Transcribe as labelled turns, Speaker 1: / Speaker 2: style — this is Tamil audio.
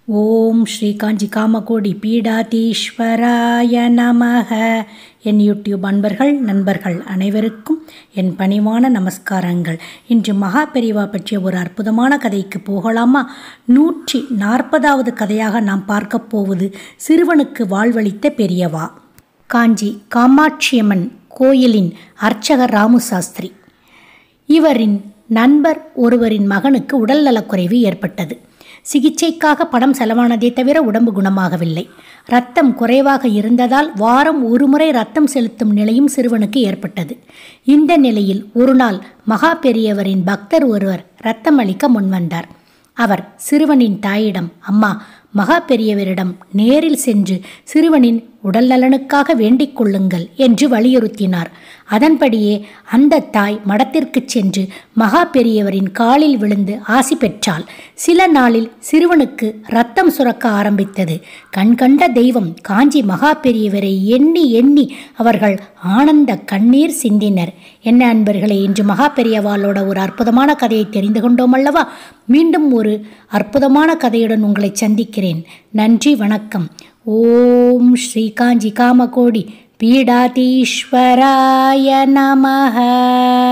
Speaker 1: ஓம் ஸ்ரீ காஞ்சி காமகோடி பீடாதீஸ்வராய நமக என் யூடியூப் அன்பர்கள் நண்பர்கள் அனைவருக்கும் என் பணிவான நமஸ்காரங்கள் இன்று மகா பெரிவா பற்றிய ஒரு அற்புதமான கதைக்கு போகலாமா நூற்றி நாற்பதாவது கதையாக நாம் பார்க்கப் போவது சிறுவனுக்கு வாழ்வளித்த பெரியவா காஞ்சி காமாட்சியம்மன் கோயிலின் அர்ச்சகர் ராமு சாஸ்திரி இவரின் நண்பர் ஒருவரின் மகனுக்கு உடல்நலக்குறைவு ஏற்பட்டது சிகிச்சைக்காக பணம் செலவானதே தவிர உடம்பு குணமாகவில்லை ரத்தம் குறைவாக இருந்ததால் வாரம் ஒருமுறை ரத்தம் செலுத்தும் நிலையும் சிறுவனுக்கு ஏற்பட்டது இந்த நிலையில் ஒரு நாள் மகா பெரியவரின் பக்தர் ஒருவர் ரத்தம் அளிக்க முன்வந்தார் அவர் சிறுவனின் தாயிடம் அம்மா மகா பெரியவரிடம் நேரில் சென்று சிறுவனின் உடல் நலனுக்காக வேண்டிக் கொள்ளுங்கள் என்று வலியுறுத்தினார் அதன்படியே அந்த தாய் மடத்திற்குச் சென்று மகா பெரியவரின் காலில் விழுந்து ஆசி பெற்றாள் சில நாளில் சிறுவனுக்கு ரத்தம் சுரக்க ஆரம்பித்தது கண்கண்ட தெய்வம் காஞ்சி மகா பெரியவரை எண்ணி எண்ணி அவர்கள் ஆனந்த கண்ணீர் சிந்தினர் என்ன அன்பர்களே இன்று மகா பெரியவாளோட ஒரு அற்புதமான கதையை தெரிந்து கொண்டோம் அல்லவா மீண்டும் ஒரு அற்புதமான கதையுடன் உங்களை சந்திக்கிறேன் நன்றி வணக்கம் ஓம் ஸ்ரீ காஞ்சி காமகோடி பீடாதீஸ்வராய நமக